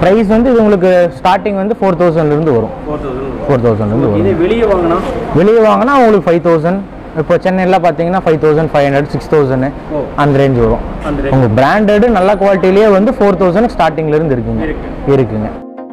Price வந்து இது உங்களுக்கு ஸ்டார்டிங் வந்து ஃபோர் தௌசண்ட்லேருந்து வரும் ஃபோர் தௌசண்ட் ஃபோர் தௌசண்ட்லேருந்து வரும் இதே வெளியே வாங்கினா வெளியே வாங்கினா உங்களுக்கு ஃபைவ் தௌசண்ட் இப்போ சென்னையில் பார்த்தீங்கன்னா five thousand five hundred six thousand ஓ. அந்த ரேஞ்ச் வரும் அந்த range. உங்கள் பிராண்டடு நல்ல குவாலிட்டிலேயே வந்து ஃபோர் தௌசண்ட் ஸ்டார்டிங்லேருந்து இருக்குங்க இருக்கு. இருக்குங்க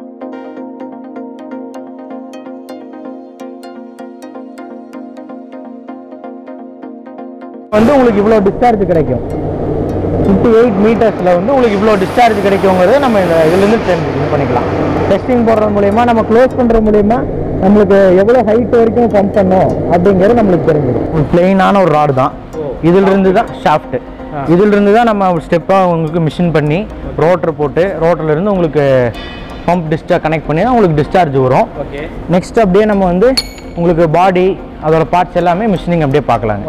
வந்து உங்களுக்கு இவ்வளோ டிஸ்சார்ஜ் கிடைக்கும் ஃபிஃப்டி எயிட் மீட்டர்ஸில் வந்து உங்களுக்கு இவ்வளோ டிஸ்சார்ஜ் கிடைக்குங்கிறத நம்ம இந்த இதுலேருந்து இது பண்ணிக்கலாம் டெஸ்டிங் போடுறது மூலயமா நம்ம க்ளோஸ் பண்ணுறது மூலயமா நம்மளுக்கு எவ்வளோ ஹைட் வரைக்கும் பம்ப் பண்ணோம் அப்படிங்கிறது நம்மளுக்கு தெரிஞ்சிடும் பிளெயினான ஒரு ராடு தான் இதிலிருந்து தான் ஷாஃப்ட்டு இதிலிருந்து தான் நம்ம ஸ்டெப்பாக உங்களுக்கு மிஷின் பண்ணி ரோட்டர் போட்டு ரோட்டர்ல இருந்து உங்களுக்கு பம்ப் டிஸ்சார்ஜ் கனெக்ட் பண்ணி தான் உங்களுக்கு டிஸ்சார்ஜ் வரும் ஓகே நெக்ஸ்ட் அப்படியே நம்ம வந்து உங்களுக்கு பாடி அதோட பார்ட்ஸ் எல்லாமே மிஷினிங் அப்படியே பார்க்கலாங்க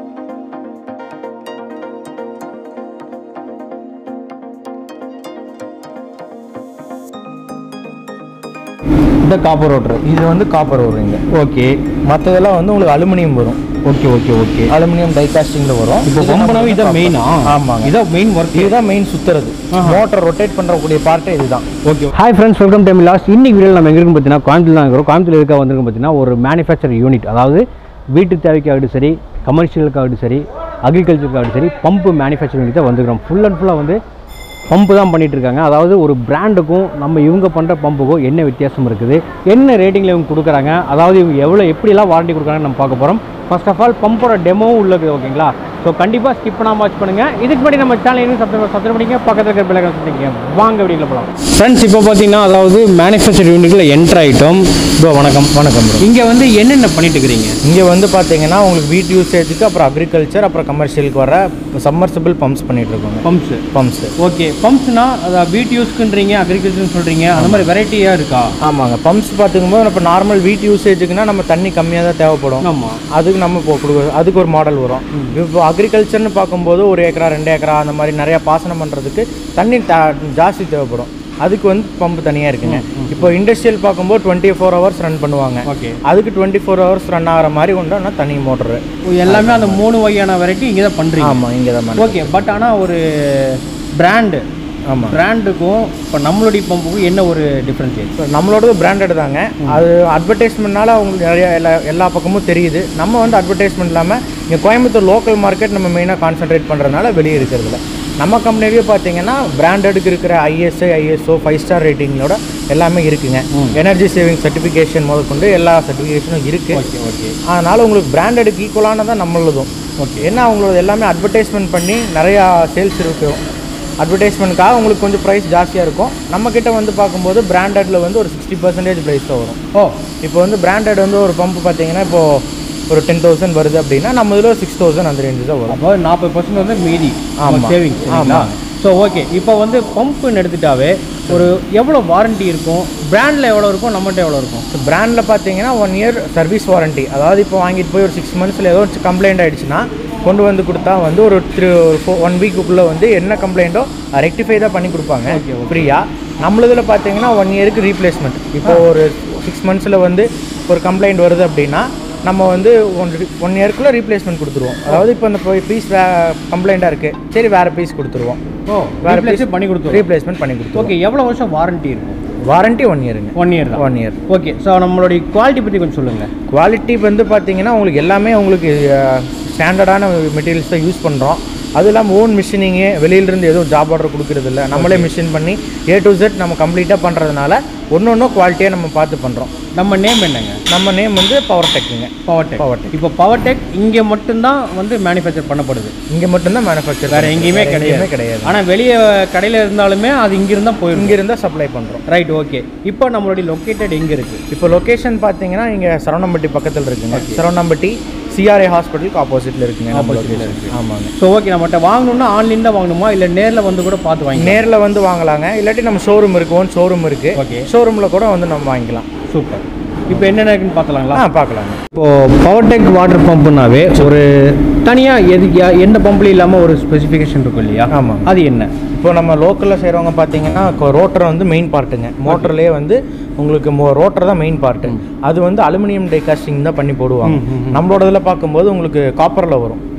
இந்த காப்பர் ரோட்டர் இது வந்து காப்பர் வருங்க ஓகே மற்றதெல்லாம் வந்து உங்களுக்கு அலுமினியம் வரும் ஓகே ஓகே ஓகே அலுமினியம் டைகாஸ்டிங்கில் வரும் இப்போ இது நம்ம பம்பனாவே வந்து இதான் copper. மெயினா ஆமாங்க இதான் மெயின் ஒர்க் இதுதான் மெயின் சுத்துறது மோட்டர் ரொட்டேட் பண்ணுறக்கூடிய பார்ட்டே இதுதான் okay hi friends welcome time last இன்னைக்கு வீடியோவில் நம்ம எங்க இருக்கோம் பார்த்தீங்கன்னா கோயம்புத்தூர் தான் இருக்கிறோம் கோயம்புத்தூர் இருக்க வந்திருக்கோம் பார்த்தீங்கன்னா ஒரு மேனுஃபேக்சர் யூனிட் அதாவது வீட்டு தேவைக்காகட்டும் சரி கமர்ஷியலுக்காகட்டும் சரி அக்ரிகல்ச்சருக்காகட்டும் சரி பம்பு மேனுஃபேக்சர் யூனிட் தான் வந்திருக்கிறோம் ஃபுல் அண்ட் ஃபுல்லாக வந்து பம்பு தான் பண்ணிட்டு இருக்காங்க அதாவது ஒரு பிராண்டுக்கும் நம்ம இவங்க பண்ணுற பம்புக்கும் என்ன வித்தியாசம் இருக்குது என்ன ரேட்டிங்கில் இவங்க கொடுக்குறாங்க அதாவது இவங்க எவ்வளோ எப்படிலாம் வாரண்டி கொடுக்குறாங்கன்னு நம்ம பார்க்க போகிறோம் ஃபர்ஸ்ட் ஆஃப் ஆல் பம்போட டெமோவும் உள்ளது ஓகேங்களா ஸோ கண்டிப்பாக ஸ்கிப் பண்ணாமல் வாட்ச் பண்ணுங்கள் இதுக்கு முன்னாடி நம்ம சேனல் இன்னும் சப்ஸ்கிரைப் சப்ஸ்கிரைப் பண்ணிங்க பக்கத்தில் இருக்கிற பிள்ளைங்க சொல்லிங்க வாங்க வீடியோவில் போகலாம் ஃப்ரெண்ட்ஸ் இப்போ பார்த்தீங்கன்னா அதாவது மேனுஃபேக்சர் யூனிட்டில் என்ட்ரு ஆகிட்டோம் ப்ரோ வணக்கம் வணக்கம் bro. இங்கே வந்து என்னென்ன பண்ணிட்டு இருக்கிறீங்க இங்கே வந்து பார்த்தீங்கன்னா உங்களுக்கு வீட்டு யூசேஜுக்கு அப்புறம் அக்ரிகல்ச்சர் அப்புறம் கமர்ஷியலுக்கு வர சம்மர்சபிள் பம்ப்ஸ் பண்ணிட்டு இருக்கோங்க பம்ப்ஸ் பம்ப்ஸ் ஓகே பம்ப்ஸ்னா அதாவது வீட்டு யூஸ்க்குன்றீங்க அக்ரிகல்ச்சர்னு சொல்கிறீங்க அந்த மாதிரி வெரைட்டியாக இருக்கா ஆமாங்க பம்ப்ஸ் பார்த்துக்கும்போது இப்போ நார்மல் வீட்டு யூசேஜுக்குன்னா நம்ம தண்ணி கம்மியாக தான் தேவைப்படும் ஆமாம் அதுக்கு நம்ம இப்போ கொடுக்குறோம் அதுக்கு ஒரு மாடல் வரும் இப்போ அக்ரிகல்ச்சர்னு பார்க்கும்போது ஒரு ஏக்கரா ரெண்டு ஏக்கரா அந்த மாதிரி நிறைய பாசனம் பண்ணுறதுக்கு தண்ணி த- ஜாஸ்தி தேவைப்படும் அதுக்கு வந்து பம்பு தனியாக இருக்குங்க இப்போ இண்டஸ்ட்ரியல் பார்க்கும்போது டுவெண்ட்டி ஃபோர் ஹவர்ஸ் ரன் பண்ணுவாங்க ஓகே அதுக்கு டுவெண்ட்டி ஃபோர் ஹவர்ஸ் ரன் ஆகிற மாதிரி உண்டுனா தனி மோட்ரு எல்லாமே அந்த மூணு வகையான வெரைட்டி இங்கே தான் பண்ணுறீங்க ஆமாம் இங்கே தான் ஓகே பட் ஆனால் ஒரு பிராண்டு ஆமாம் பிராண்டுக்கும் இப்போ நம்மளுடைய பம்புக்கும் என்ன ஒரு டிஃப்ரென்ஸ் இப்போ நம்மளோடது பிராண்டட் தாங்க அது அட்வர்டைஸ்மெண்ட்னால அவங்களுக்கு நிறைய எல்லா எல்லா பக்கமும் தெரியுது நம்ம வந்து அட்வர்டைஸ்மெண்ட் இல்லாமல் இங்கே கோயம்புத்தூர் லோக்கல் மார்க்கெட் நம்ம மெயினாக கான்சென்ட்ரேட் பண்ணுறதுனால வெளியே இருக்கிறதுல நம்ம கம்பெனிலேயே பார்த்தீங்கன்னா பிராண்டடுக்கு இருக்கிற ஐஎஸ்ஐ ஐஎஸ்ஓ ஃபைவ் ஸ்டார் ரேட்டிங்களோட எல்லாமே இருக்குங்க எனர்ஜி சேவிங் சர்டிஃபிகேஷன் முதற்கொண்டு எல்லா சர்டிஃபிகேஷனும் இருக்குது ஓகே ஓகே அதனால் உங்களுக்கு பிராண்டடுக்கு ஈக்குவலானதான் நம்மளதும் ஓகே ஏன்னா அவங்களோட எல்லாமே அட்வர்டைஸ்மெண்ட் பண்ணி நிறையா சேல்ஸ் இருக்கும் அட்வர்டைஸ்மெண்ட்காக உங்களுக்கு கொஞ்சம் ப்ரைஸ் ஜாஸ்தியாக இருக்கும் நம்ம கிட்ட வந்து பார்க்கும்போது பிராண்டட்ல வந்து ஒரு சிக்ஸ்டி பர்சன்டேஜ் ப்ரைஸ் தான் வரும் ஓ இப்போ வந்து பிராண்டட் வந்து ஒரு பம்ப் பார்த்தீங்கன்னா இப்போ ஒரு டென் தௌசண்ட் வருது அப்படின்னா நம்ம இதில் ஒரு சிக்ஸ் தௌசண்ட் அந்த ரேஞ்சு தான் வரும் அப்போ நாற்பது பர்சன்ட் வந்து மீதி ஆமா. சேவிங்ஸ் ஆமா. ஸோ ஓகே இப்போ வந்து பம்புன்னு எடுத்துட்டாவே ஒரு எவ்வளோ வாரண்டி இருக்கும் பிராண்டில் எவ்வளோ இருக்கும் நம்மகிட்ட எவ்வளோ இருக்கும் ஸோ பிராண்டில் பார்த்தீங்கன்னா ஒன் இயர் சர்வீஸ் வாரண்டி அதாவது இப்போ வாங்கிட்டு போய் ஒரு சிக்ஸ் மந்த்ஸில் ஏதோ ஒரு கம்ப்ளைண்ட் ஆயிடுச்சுன்னா கொண்டு வந்து கொடுத்தா வந்து ஒரு த்ரீ ஒரு ஃபோ ஒன் வீக்குள்ளே வந்து என்ன கம்ப்ளைண்ட்டோ ரெக்டிஃபை தான் பண்ணி கொடுப்பாங்க Okay, okay. ஃப்ரீயாக நம்மளதில் பார்த்தீங்கன்னா ஒன் இயருக்கு ரீப்ளேஸ்மெண்ட் இப்போ ஒரு சிக்ஸ் மந்த்ஸில் வந்து ஒரு கம்ப்ளைண்ட் வருது அப்படின்னா நம்ம வந்து ஒன் ஒன் இயர்க்குள்ளே ரீப்ளேஸ்மெண்ட் கொடுத்துருவோம் அதாவது இப்போ இந்த பீஸ் வே கம்ப்ளைண்ட்டாக இருக்குது சரி வேறு பீஸ் கொடுத்துருவோம் ஓ வேறு replace பண்ணி கொடுத்துருவோம் ரீப்ளேஸ்மெண்ட் பண்ணி கொடுத்துருவோம் ஓகே எவ்வளோ வருஷம் வாரண்டி இருக்கும் வாரண்டி ஒன் இயருங்க ஒன் இயர் தான் ஒன் இயர் ஓகே ஸோ நம்மளுடைய குவாலிட்டி பற்றி கொஞ்சம் சொல்லுங்கள் குவாலிட்டி வந்து பார்த்தீங்கன்னா உங்களுக்கு எல்லாமே உங்களுக்கு ஸ்டாண்டர்டான மெட்டீரியல்ஸ் தான் யூஸ் பண்ணுறோம் அது இல்லாமல் ஓன் மிஷினிங்கு வெளியிலேருந்து எதுவும் ஜாப் ஆர்டர் கொடுக்கறது இல்லை நம்மளே மிஷின் பண்ணி ஏ டு செட் நம்ம கம்ப்ளீட்டாக பண்ணுறதுனால ஒன்று ஒன்றும் குவாலிட்டியாக நம்ம பார்த்து பண்ணுறோம் நம்ம நேம் என்னங்க நம்ம நேம் வந்து பவர் டெக்குங்க பவர் டெக் பவர் டெக் இப்போ பவர் டெக் இங்கே மட்டும்தான் வந்து மேனுஃபேக்சர் பண்ணப்படுது இங்கே மட்டும்தான் மேனுஃபேக்சர் வேற எங்கேயுமே கிடையாது கிடையாது ஆனால் வெளியே கடையில் இருந்தாலுமே அது இங்கிருந்தா போயிடும் இங்கே இருந்தால் சப்ளை பண்ணுறோம் ரைட் ஓகே இப்போ நம்மளுடைய லொக்கேட்டட் எங்கே இருக்குது இப்போ லொக்கேஷன் பார்த்தீங்கன்னா இங்கே சரவணம்பட்டி பக்கத்தில் இருக்குங்க சரவணம்பட்டி சிஆர்ஏ ஹாஸ்பிட்டலுக்கு ஆப்போசிட்டில் இருக்குங்க நம்ம Opposite ல location. இருக்கு. ஆமாங்க ஸோ ஓகே நம்மகிட்ட வாங்கணும்னா ஆன்லைன் தான் வாங்கணுமா இல்லை நேரில் வந்து கூட பார்த்து வாங்கி நேரில் வந்து வாங்கலாங்க இல்லாட்டி நம்ம ஷோரூம் இருக்கு ஓன் ஷோரூம் இருக்கு Okay. ஷோரூமில் கூட வந்து நம்ம வாங்கிக்கலாம் சூப்பர் இப்போ என்னென்ன இருக்குன்னு பார்த்தலாங்களா ஆ பார்க்கலாங்க இப்போ பவர் டெக் வாட்டர் பம்புனாவே ஒரு தனியாக எது யா- எந்த பம்ப்லையும் இல்லாமல் ஒரு ஸ்பெசிஃபிகேஷன் இருக்கும் இல்லையா ஆமாங்க. அது என்ன இப்போ நம்ம லோக்கலில் செய்கிறவங்க பார்த்தீங்கன்னா ரோட்டர் வந்து மெயின் பார்ட்டுங்க மோட்டர்லேயே வந்து உங்களுக்கு மோ ரோட்டர் தான் மெயின் பார்ட்டு அது வந்து அலுமினியம் டைகாஸ்டிங் தான் பண்ணி போடுவாங்க ம், ம், ம். நம்மளோட இதில் பார்க்கும்போது உங்களுக்கு காப்பரில் வரும்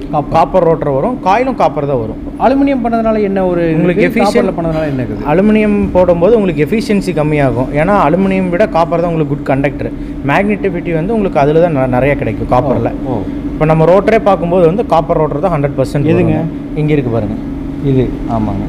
காப்பர் ரோட்டர் வரும் காயிலும் காப்பர் தான் வரும் அலுமினியம் பண்ணதுனால என்ன ஒரு உங்களுக்கு efficient- காப்பரில் பண்ணதுனால என்ன இருக்குது அலுமினியம் போடும்போது உங்களுக்கு எஃபிஷியன்சி கம்மியாகும் ஏன்னா அலுமினியம் விட காப்பர் தான் உங்களுக்கு குட் கண்டக்டர் மேக்னெட்டிவிட்டி வந்து உங்களுக்கு அதில் தான் ந- நிறைய கிடைக்கும் காப்பரில் ஓ இப்போ நம்ம ரோட்டரே பார்க்கும்போது வந்து காப்பர் ரோட்டர் தான் ஹண்ட்ரட் பர்சன்ட் எதுங்க? இங்கே இருக்கு பாருங்க இது ஆமாங்க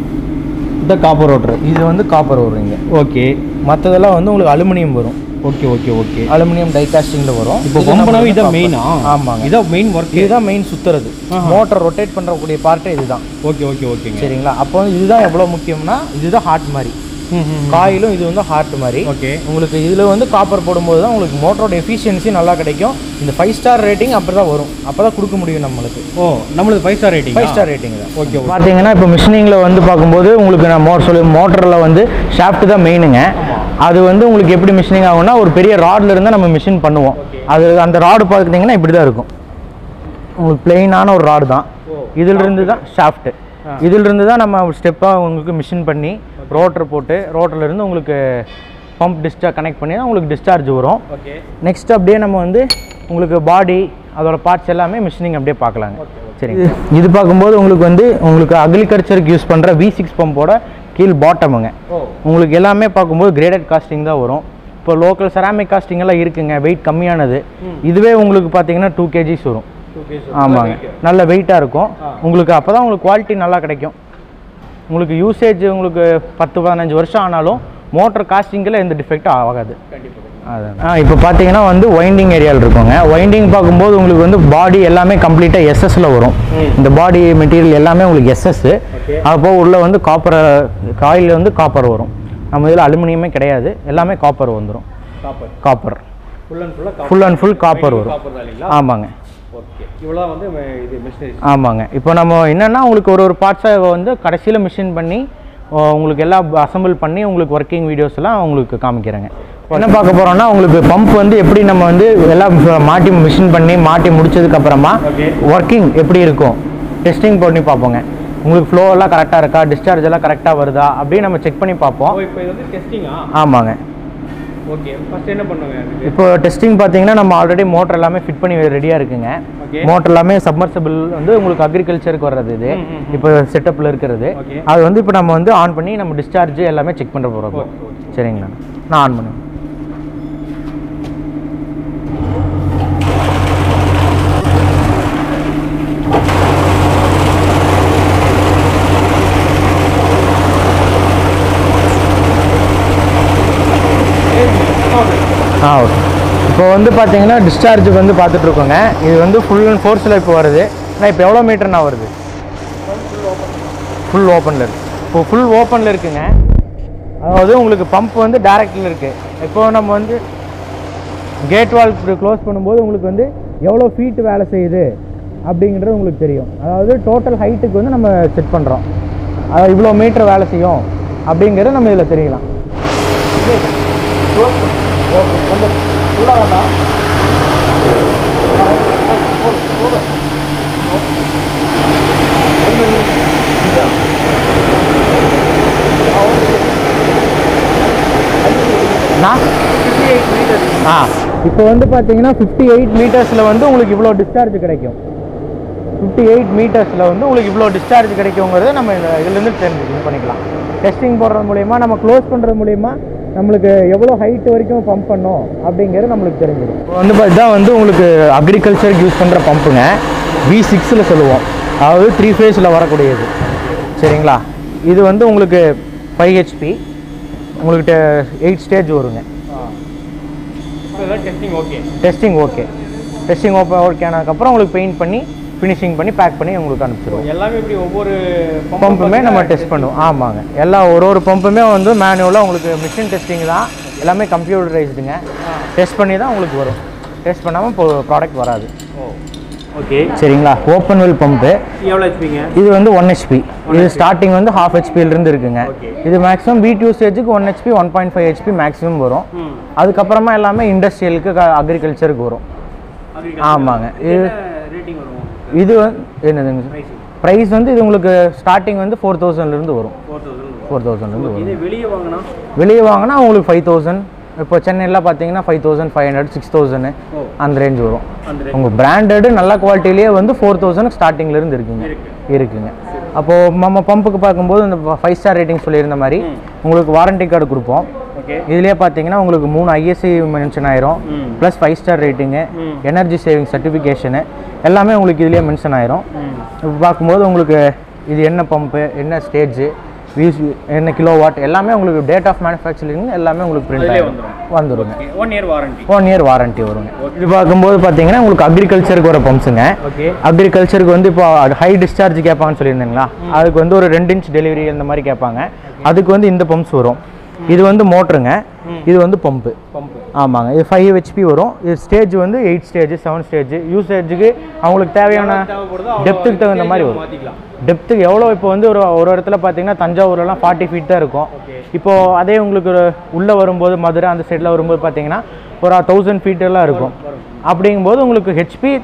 இந்த காப்பர் ரோட்டர் இது வந்து காப்பர் வரும் இங்கே ஓகே மற்றதெல்லாம் வந்து உங்களுக்கு அலுமினியம் வரும் ஓகே ஓகே ஓகே அலுமினியம் டைகாஸ்டிங்கில் வரும் இப்போ இது பம்பனாவே நம்மளுக்கு இதான் copper. மெயினா ஆமாங்க இதான் மெயின் ஒர்க் இதுதான் மெயின் சுத்துறது ஆஹா. மோட்டர் ரொட்டேட் பண்ணுறக்கூடிய பார்ட்டே இதுதான் ஓகே ஓகே ஓகேங்க சரிங்களா அப்போ வந்து இதுதான் எவ்வளோ முக்கியம்னா இதுதான் ஹார்ட் மாதிரி ம் ம் காயிலும் இது வந்து ஹார்ட் மாதிரி ஓகே உங்களுக்கு இதில் வந்து காப்பர் போடும்போது தான் உங்களுக்கு மோட்டரோட எஃபிஷியன்சி நல்லா கிடைக்கும் இந்த ஃபைவ் ஸ்டார் ரேட்டிங் அப்படி தான் வரும் அப்போ தான் கொடுக்க முடியும் நம்மளுக்கு ஓ நம்மளுக்கு five star rating five star rating தான் ஓகே ஓகே பார்த்தீங்கன்னா இப்போ மிஷினிங்கில் வந்து பார்க்கும்போது உங்களுக்கு நான் மோட் சொல்லி மோட்டரில் வந்து ஷாஃப்ட் தான் மெயினுங்க அது வந்து உங்களுக்கு எப்படி மிஷினிங் ஆகும்னா ஒரு பெரிய ராட்ல இருந்து நம்ம மிஷின் பண்ணுவோம் அது அந்த ராடு பார்த்தீங்கன்னா இப்படி தான் இருக்கும் உங்களுக்கு பிளெயினான ஒரு ராடு தான் இதிலிருந்து தான் ஷாஃப்ட் இதிலிருந்து தான் நம்ம ஸ்டெப்பாக உங்களுக்கு மிஷின் பண்ணி ரோட்டர் போட்டு ரோட்டர்ல இருந்து உங்களுக்கு பம்ப் டிஸ்சார்ஜ் கனெக்ட் பண்ணி தான் உங்களுக்கு டிஸ்சார்ஜ் வரும் ஓகே நெக்ஸ்ட் அப்படியே நம்ம வந்து உங்களுக்கு பாடி அதோட பார்ட்ஸ் எல்லாமே மிஷினிங் அப்படியே பார்க்கலாங்க சரி இது பார்க்கும்போது உங்களுக்கு வந்து உங்களுக்கு அக்ரிகல்ச்சருக்கு யூஸ் பண்ணுற வி சிக்ஸ் பம்போட கீழ் பாட்டமுங்க ஓ உங்களுக்கு எல்லாமே பார்க்கும்போது கிரேடட் காஸ்டிங் தான் வரும் இப்போ லோக்கல் செராமிக் காஸ்டிங் எல்லாம் இருக்குங்க வெயிட் கம்மியானது இதுவே உங்களுக்கு பார்த்தீங்கன்னா டூ கேஜிஸ் வரும் ஓகே ஆமாங்க நல்ல வெயிட்டாக இருக்கும் உங்களுக்கு அப்போ தான் உங்களுக்கு குவாலிட்டி நல்லா கிடைக்கும் உங்களுக்கு யூசேஜ் உங்களுக்கு பத்து பதினஞ்சு வருஷம் ஆனாலும் மோட்டர் காஸ்டிங்கில் எந்த டிஃபெக்டும் ஆகாது அதான் ஆ இப்போ பார்த்தீங்கன்னா வந்து வைண்டிங் ஏரியாவில் இருக்குங்க வைண்டிங் பார்க்கும்போது உங்களுக்கு வந்து பாடி எல்லாமே கம்ப்ளீட்டாக எஸ்எஸ்ல வரும் இந்த பாடி மெட்டீரியல் எல்லாமே உங்களுக்கு எஸ்எஸ் Okay. அப்போ உள்ள வந்து காப்பர் காயில் வந்து காப்பர் வரும் நம்ம இதில் அலுமினியமே கிடையாது எல்லாமே காப்பர் வந்துடும் காப்பர் காப்பர் ஃபுல் அண்ட் ஃபுல்லாக ஃபுல் அண்ட் ஃபுல் காப்பர் வரும் காப்பர் தான் இல்லைங்களா ஆமாங்க ஓகே இவ்வளோ வந்து ம- இது மிஷினரி ஆமாங்க இப்போ நம்ம என்னன்னா உங்களுக்கு ஒரு ஒரு பார்ட்ஸை வந்து கடைசியில் மிஷின் பண்ணி ஓ, உங்களுக்கு எல்லாம் அசெம்பிள் பண்ணி உங்களுக்கு ஒர்க்கிங் வீடியோஸ் எல்லாம் உங்களுக்கு காமிக்கிறேங்க என்ன பார்க்க போறோம்னா உங்களுக்கு பம்ப் வந்து எப்படி நம்ம வந்து எல்லாம் மாட்டி மிஷின் பண்ணி மாட்டி முடிச்சதுக்கு அப்புறமா Okay. ஒர்க்கிங் எப்படி இருக்கும் டெஸ்டிங் பண்ணி பார்ப்போங்க உங்களுக்கு ஃப்ளோ எல்லாம் கரெக்டாக இருக்கா டிஸ்சார்ஜ் எல்லாம் கரெக்டாக வருதா அப்படின்னு நம்ம செக் பண்ணி பார்ப்போம் ஓ இப்போ இது வந்து டெஸ்டிங்கா ஆமாங்க ஓகே ஃபர்ஸ்ட் என்ன பண்ணுங்க அதுக்கு இப்போ டெஸ்டிங் பார்த்தீங்கன்னா நம்ம ஆல்ரெடி மோட்டர் எல்லாமே ஃபிட் பண்ணி ரெடியாக இருக்குங்க Okay. மோட்டர் எல்லாமே சப்மர்சபிள் வந்து உங்களுக்கு அக்ரிகல்ச்சருக்கு வர்றது இது ம், ம், ம். இப்போ செட்டப்பில் இருக்கிறது Okay. அது வந்து இப்போ நம்ம வந்து ஆன் பண்ணி நம்ம டிஸ்சார்ஜ் எல்லாமே செக் பண்ணுற போகிறோம் Okay, okay. சரிங்களா நான் ஆன் பண்ணுவேன் ஆ ஓகே இப்போ வந்து பார்த்தீங்கன்னா டிஸ்சார்ஜ் வந்து பார்த்துட்டு இருக்கோங்க இது வந்து ஃபுல் அண்ட் ஃபோர்ஸில் இப்போ வருது ஆனால் இப்போ எவ்வளோ மீட்டர்னா வருது ஃபுல் ஓப்பனில் இருக்கு இப்போ ஃபுல் ஓப்பனில் இருக்குங்க அதாவது உங்களுக்கு பம்ப் வந்து டேரக்டில் இருக்குது இப்போ நம்ம வந்து கேட் வால் க்ளோஸ் பண்ணும்போது உங்களுக்கு வந்து எவ்வளோ ஃபீட் வேலை செய்யுது அப்படிங்கிறது உங்களுக்கு தெரியும் அதாவது டோட்டல் ஹைட்டுக்கு வந்து நம்ம செட் பண்ணுறோம் அதாவது இவ்வளோ மீட்டர் வேலை செய்யும் அப்படிங்கிறது நம்ம இதில் தெரியலாம் நான் ஆ இப்போ வந்து பார்த்தீங்கன்னா ஃபிஃப்டி எயிட் மீட்டர்ஸில் வந்து உங்களுக்கு இவ்வளோ டிஸ்சார்ஜ் கிடைக்கும் ஃபிஃப்டி எயிட் மீட்டர்ஸில் வந்து உங்களுக்கு இவ்வளோ டிஸ்சார்ஜ் கிடைக்குங்கிறத நம்ம இந்த இதுலேருந்து தெரிஞ்சு இது பண்ணிக்கலாம் டெஸ்டிங் போடுறது மூலயமா நம்ம க்ளோஸ் பண்ணுறது மூலயமா நம்மளுக்கு எவ்வளோ ஹைட் வரைக்கும் பம்ப் பண்ணோம் அப்படிங்கிறது நம்மளுக்கு தெரிஞ்சிடும் இப்போ வந்து பார்த்தா வந்து உங்களுக்கு அக்ரிகல்ச்சருக்கு யூஸ் பண்ணுற பம்புங்க வி சிக்ஸில் சொல்லுவோம் அதாவது த்ரீ ஃபேஸில் வரக்கூடியது சரிங்களா இது வந்து உங்களுக்கு ஃபைவ் ஹெச்பி உங்களுக்கு எயிட் ஸ்டேஜ் வருங்க testing okay testing okay testing ஓப்ப ஓகே ஆனதுக்கப்புறம் உங்களுக்கு பெயிண்ட் பண்ணி ஃபினிஷிங் பண்ணி பேக் பண்ணி உங்களுக்கு அனுப்பிச்சிடுவோம் எல்லாமே இப்படி ஒவ்வொரு பம்புமே நம்ம டெஸ்ட் பண்ணுவோம் ஆமாங்க எல்லா ஒரு ஒரு பம்புமே வந்து மேனுவலாக உங்களுக்கு மிஷின் டெஸ்டிங் தான் எல்லாமே கம்ப்யூட்டரைஸ்டுங்க டெஸ்ட் பண்ணி தான் உங்களுக்கு வரும் டெஸ்ட் பண்ணாமல் இப்போ ப்ராடக்ட் வராது ஓ ஓகே சரிங்களா ஓப்பன் வெல் பம்பு எவ்வளோ ஹெச்பிங்க இது வந்து ஒன் ஹெச்பி இது ஸ்டார்டிங் வந்து ஹாஃப் இருந்து இருக்குங்க Okay. இது மேக்ஸிமம் வீட் யூசேஜுக்கு one HP one point five HP maximum வரும் ம் அதுக்கப்புறமா எல்லாமே இண்டஸ்ட்ரியலுக்கு அக்ரிகல்ச்சருக்கு வரும் ஆமாங்க இது ரேட்டிங் வரும் இது வந்து என்னதுங்க ப்ரைஸிங் ப்ரைஸ் வந்து இது உங்களுக்கு ஸ்டார்டிங் வந்து ஃபோர் தௌசண்ட்லேருந்து வரும் ஃபோர் தௌசண்ட் ஃபோர் தௌசண்ட்லேருந்து இதே வரும் வெளியே வாங்கினா வெளியே வாங்கினா உங்களுக்கு ஃபைவ் தௌசண்ட் இப்போ சென்னையில் பார்த்தீங்கன்னா five thousand five hundred six thousand ஓ. அந்த ரேஞ்ச் வரும் அந்த உங்கள் பிராண்டடு நல்ல குவாலிட்டிலேயே வந்து ஃபோர் தௌசண்ட் ஸ்டார்டிங்லேருந்து இருக்குங்க இருக்குங்க அப்போது நம்ம பம்புக்கு பார்க்கும்போது இந்த ஃபைவ் ஸ்டார் ரேட்டிங் சொல்லியிருந்த மாதிரி உங்களுக்கு வாரண்டி கார்டு கொடுப்போம் ஓகே இதுலேயே பார்த்தீங்கன்னா உங்களுக்கு மூணு ஐஎஸ்சி மென்ஷன் ஆயிரும் ம். ப்ளஸ் ஃபைவ் ஸ்டார் ரேட்டிங்கு ம். எனர்ஜி சேவிங் சர்டிஃபிகேஷனு எல்லாமே உங்களுக்கு இதுலேயே மென்ஷன் ஆயிரும் ம் இப்போ பார்க்கும்போது உங்களுக்கு இது என்ன பம்பு என்ன ஸ்டேஜ் வியூஸ் என்ன கிலோ வாட் எல்லாமே உங்களுக்கு டேட் ஆஃப் மேனுஃபேக்சரிங் எல்லாமே உங்களுக்கு பிரிண்ட் அதுலயே ஆகிடும் வந்துருங்க one year warranty one year warranty வருங்க இது பார்க்கும்போது பார்த்தீங்கன்னா உங்களுக்கு அக்ரிகல்ச்சருக்கு வர பம்ப்ஸுங்க ஓகே அக்ரிகல்ச்சருக்கு வந்து இப்போ ஹை டிஸ்சார்ஜ் கேட்பாங்கன்னு சொல்லியிருந்தீங்களா அதுக்கு வந்து ஒரு ரெண்டு இன்ச் டெலிவரி அந்த மாதிரி கேட்பாங்க அதுக்கு வந்து இந்த பம்ப்ஸ் வரும் இது வந்து மோட்டருங்க இது வந்து பம்பு பம்பு ஆமாங்க இது ஃபைவ் ஹெச்பி வரும் இது ஸ்டேஜ் வந்து எயிட் ஸ்டேஜ் செவன் ஸ்டேஜ் யூசேஜுக்கு அவங்களுக்கு தேவையான தேவைப்படுதோ டெப்த்துக்கு தகுந்த மாதிரி வரும் மாற்றிக்கலாம் டெப்த்துக்கு எவ்வளோ இப்போ வந்து ஒரு ஒரு இடத்துல பார்த்தீங்கன்னா தஞ்சாவூர்லாம் ஃபார்ட்டி ஃபீட் தான் இருக்கும் ஓகே இப்போ அதே உங்களுக்கு ஒரு உள்ளே வரும்போது மதுரை அந்த சைடில் வரும்போது பார்த்தீங்கன்னா ஒரு தௌசண்ட் ஃபீட் எல்லாம் இருக்கும் அப்படிங்கும்போது உங்களுக்கு ஹெச்பி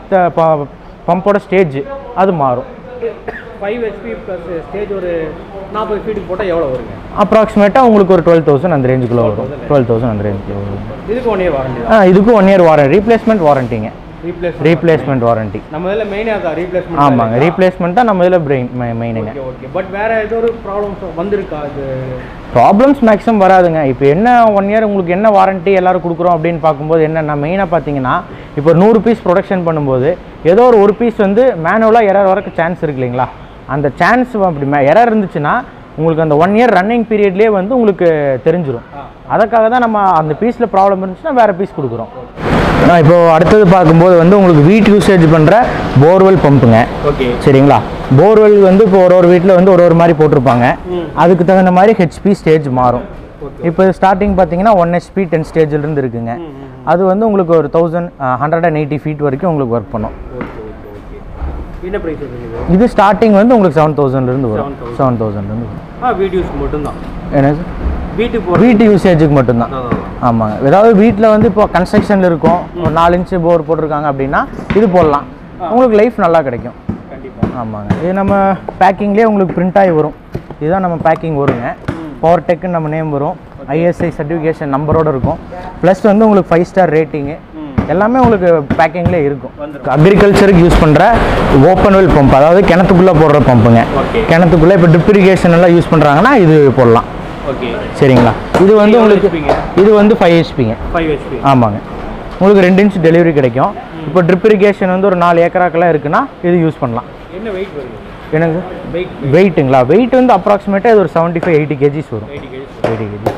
பம்போட ஸ்டேஜ் அது மாறும் ஃபைவ் ஹெச்பி ப்ளஸ் ஸ்டேஜ் ஒரு நாற்பது ஃபீட்டுக்கு போட்டால் எவ்வளோ வருங்க அப்ராக்சிமேட்டாக உங்களுக்கு ஒரு டுவெல் தௌசண்ட் அந்த ரேஞ்சுக்குள்ளே வரும் டுவெல் தௌசண்ட் அந்த ரேஞ்சுக்குள்ளே வரும் இதுக்கு ஒன் இயர் வாரண்டி ஆ இதுக்கும் ஒன் இயர் வாரண்டி ரீப்ளேஸ்மெண்ட் வாரண்டிங்க ரீப்ளேஸ் ரீப்ளேஸ்மெண்ட் வாரண்டி நம்ம இதில் மெயினாக தான் ரீப்ளேஸ்மெண்ட் ஆமாங்க ரீப்ளேஸ்மெண்ட் தான் நம்ம இதில் பிரெயின் மெயினுங்க ஓகே ஓகே பட் வேற ஏதோ ஒரு ப்ராப்ளம்ஸ் வந்திருக்கா அது ப்ராப்ளம்ஸ் மேக்ஸிமம் வராதுங்க இப்போ என்ன ஒன் இயர் உங்களுக்கு என்ன வாரண்டி எல்லாரும் கொடுக்குறோம் அப்படின்னு பார்க்கும்போது என்னென்ன மெயினாக பார்த்தீங்கன்னா இப்போ நூறு பீஸ் ப்ரொடக்ஷன் பண்ணும்போது ஏதோ ஒரு ஒரு பீஸ் வந்து மேனுவலாக எரர் வரக்கு சான்ஸ் இருக்கு இல்லைங்களா அந்த சான்ஸ் அப்படி எரர் இருந்துச்சுன்னா உங்களுக்கு அந்த ஒன் இயர் ரன்னிங் பீரியட்லேயே வந்து உங்களுக்கு தெரிஞ்சிடும் அதுக்காக தான் நம்ம அந்த பீஸில் ப்ராப்ளம் இருந்துச்சுன்னா வேறு பீஸ் கொடுக்குறோம் ஆனால் இப்போ அடுத்தது பார்க்கும்போது வந்து உங்களுக்கு வீட்டு யூசேஜ் பண்ணுற போர்வெல் பம்புங்க ஓகே சரிங்களா போர்வெல் வந்து இப்போ ஒரு ஒரு வீட்டில் வந்து ஒரு ஒரு மாதிரி போட்டிருப்பாங்க அதுக்கு தகுந்த மாதிரி ஹெச்பி ஸ்டேஜ் மாறும் இப்போ ஸ்டார்டிங் பார்த்தீங்கன்னா ஒன் ஹெச்பி டென் ஸ்டேஜ்லேருந்து இருக்குங்க அது வந்து உங்களுக்கு ஒரு thousand hundred and eighty feet வரைக்கும் உங்களுக்கு ஒர்க் பண்ணும் ஓகே ஓகே ஓகே என்ன ப்ரைஸ் வருது இது ஸ்டார்டிங் வந்து உங்களுக்கு செவன் தௌசண்ட்லேருந்து வரும் செவன் தௌசண்ட்லேருந்து வரும் ஆ வீடியோஸ்க்கு மட்டும்தான் என்ன சார் வீட்டுக்கு போகிற வீட்டு யூசேஜுக்கு மட்டும்தான் ஆமாங்க ஏதாவது வீட்டில் வந்து இப்போ கன்ஸ்ட்ரக்ஷனில் இருக்கும் ஒரு நாலு இன்ச்சு போர் போட்டிருக்காங்க அப்படின்னா இது போடலாம் உங்களுக்கு லைஃப் நல்லா கிடைக்கும் கண்டிப்பாக ஆமாங்க இது நம்ம பேக்கிங்லேயே உங்களுக்கு பிரிண்ட் ஆகி வரும் இதுதான் நம்ம பேக்கிங் வருங்க பவர் டெக்குன்னு நம்ம நேம் வரும் ஐஎஸ்ஐ சர்டிஃபிகேஷன் நம்பரோட இருக்கும் ப்ளஸ் வந்து உங்களுக்கு ஃபைவ் ஸ்டார் ரேட்டிங்கு எல்லாமே உங்களுக்கு பேக்கிங்லேயே இருக்கும் அக்ரிகல்ச்சருக்கு யூஸ் பண்ணுற ஓப்பன் வெல் பம்ப் அதாவது கிணத்துக்குள்ளே போடுற பம்புங்க Okay. கிணத்துக்குள்ளே இப்போ ட்ரிப் இரிகேஷன் எல்லாம் யூஸ் பண்ணுறாங்கன்னா இது போடலாம் ஓகே சரிங்களா இது வந்து எவ்வளவு உங்களுக்கு HP ங்க? இது வந்து ஃபைவ் ஹெச்பிங்க ஃபைவ் ஹெச்பி ஆமாங்க உங்களுக்கு ரெண்டு இன்ச் டெலிவரி கிடைக்கும் இப்போ ட்ரிப் இரிகேஷன் வந்து ஒரு நாலு ஏக்கராக்கெல்லாம் இருக்குன்னா இது யூஸ் பண்ணலாம் என்ன வெயிட் வருது எனக்கு வெயிட் வெயிட்டுங்களா வெயிட் வந்து அப்ராக்சிமேட்டாக இது ஒரு செவன்ட்டி ஃபைவ் எயிட்டி கேஜிஸ் வரும் எயிட்டி கேஜி எயிட்டி கேஜிஸ்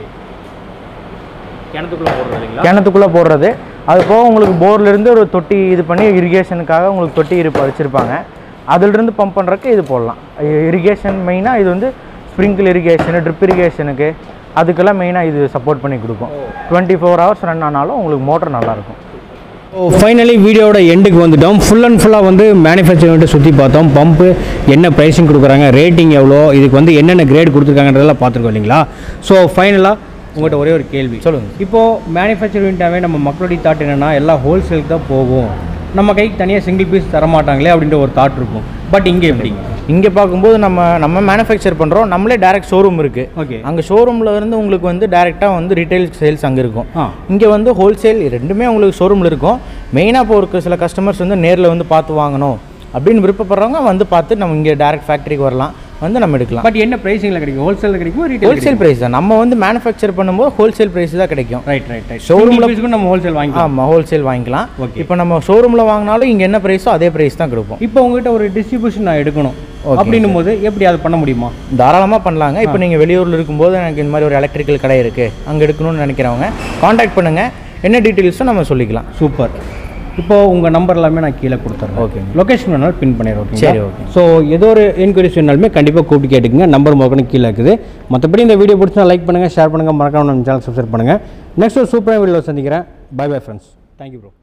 கிணத்துக்குள்ளே போடுறது இல்லைங்களா கிணத்துக்குள்ளே போடுறது அது போக உங்களுக்கு போர்லேருந்து ஒரு தொட்டி இது பண்ணி இரிகேஷனுக்காக உங்களுக்கு தொட்டி இருப்ப வச்சுருப்பாங்க அதிலிருந்து பம்ப் பண்ணுறக்கு இது போடலாம் இரிகேஷன் மெயினாக இது வந்து ஸ்ப்ரிங்கிள் இரிகேஷனு ட்ரிப் இரிகேஷனுக்கு அதுக்கெல்லாம் மெயினாக இது சப்போர்ட் பண்ணி கொடுக்கும் டுவெண்ட்டி ஃபோர் ஹவர்ஸ் ரன் ஆனாலும் உங்களுக்கு மோட்டர் நல்லாயிருக்கும் ஸோ ஃபைனலி வீடியோட எண்டுக்கு வந்துட்டோம் ஃபுல் அண்ட் ஃபுல்லாக வந்து மேனுஃபேக்சரிங் சுற்றி பார்த்தோம் பம்பு என்ன ப்ரைஸிங் கொடுக்குறாங்க ரேட்டிங் எவ்வளோ இதுக்கு வந்து என்னென்ன கிரேட் கொடுத்துருக்காங்கன்றதெல்லாம் பார்த்துருக்கோம் இல்லைங்களா ஸோ ஃபைனலாக உங்கள்கிட்ட ஒரே ஒரு கேள்வி சொல்லுங்கள் இப்போது மேனுஃபேக்சரிங்டாவே நம்ம மக்களுடைய தாட் என்னென்னா எல்லாம் ஹோல்சேலுக்கு தான் போகும் நம்ம கைக்கு தனியாக சிங்கிள் பீஸ் தரமாட்டாங்களே அப்படின்ற ஒரு தாட் இருக்கும் பட் இங்கே எப்படிங்க இங்கே பார்க்கும்போது நம்ம நம்ம மேனுஃபேக்சர் பண்ணுறோம் நம்மளே டேரக்ட் ஷோரூம் இருக்குது ஓகே அங்கே ஷோரூமில் இருந்து உங்களுக்கு வந்து டேரெக்டாக வந்து ரீட்டைல் சேல்ஸ் அங்கே இருக்கும் ஆ இங்கே வந்து ஹோல்சேல் ரெண்டுமே உங்களுக்கு ஷோரூமில் இருக்கும் மெயினாக இப்போ ஒரு சில கஸ்டமர்ஸ் வந்து நேரில் வந்து பார்த்து வாங்கணும் அப்படின்னு விருப்பப்படுறவங்க வந்து பார்த்து நம்ம இங்கே டேரக்ட் ஃபேக்ட்ரிக்கு வரலாம் வந்து நம்ம எடுக்கலாம் பட் என்ன ப்ரைஸிங்கில் கிடைக்கும் ஹோல்சேலில் கிடைக்குமா ரீட்டைல் ஹோல்சேல் ப்ரைஸ் தான் நம்ம வந்து மேனுஃபேக்சர் பண்ணும்போது ஹோல்சேல் ப்ரைஸ் தான் கிடைக்கும் ரைட் ரைட் ரைட் Showroom ல- ஷோரூமில் நம்ம ஹோல்சேல் வாங்கிக்கலாம் ஆமாம் ஹோல்சேல் வாங்கிக்கலாம் Okay. இப்போ நம்ம ஷோரூமில் வாங்கினாலும் இங்கே என்ன ப்ரைஸோ அதே ப்ரைஸ் தான் கொடுப்போம் இப்போ உங்ககிட்ட ஒரு டிஸ்ட்ரிபியூஷன் நான் எடுக்கணும் Okay, அப்படின்னும் போது எப்படி அதை பண்ண முடியுமா தாராளமாக பண்ணலாங்க இப்போ நீங்கள் வெளியூரில் இருக்கும்போது எனக்கு இந்த மாதிரி ஒரு எலக்ட்ரிக்கல் கடை இருக்குது அங்கே எடுக்கணும்னு நினைக்கிறவங்க காண்டாக்ட் பண்ணுங்கள் என்ன டீட்டெயில்ஸும் நம்ம சொல்லிக்கலாம் சூப்பர் இப்போ உங்கள் நம்பர் எல்லாமே நான் கீழே கொடுத்துறேன் Okay. லொகேஷன் வேணாலும் பின் பண்ணிடுறோம் சரி, okay. ஸோ ஏதோ ஒரு என்கொயரிஸ் வேணாலுமே கண்டிப்பாக கூப்பிட்டு கேட்டுக்கங்க நம்பர் முதல்ல கீழே இருக்குது மற்றபடி இந்த வீடியோ பிடிச்சா லைக் பண்ணுங்கள் ஷேர் பண்ணுங்கள் மறக்காம நம்ம சேனல் சப்ஸ்கிரைப் பண்ணுங்கள் நெக்ஸ்ட் ஒரு சூப்பரான வீடியோவில் சந்திக்கிறேன் bye bye friends thank you bro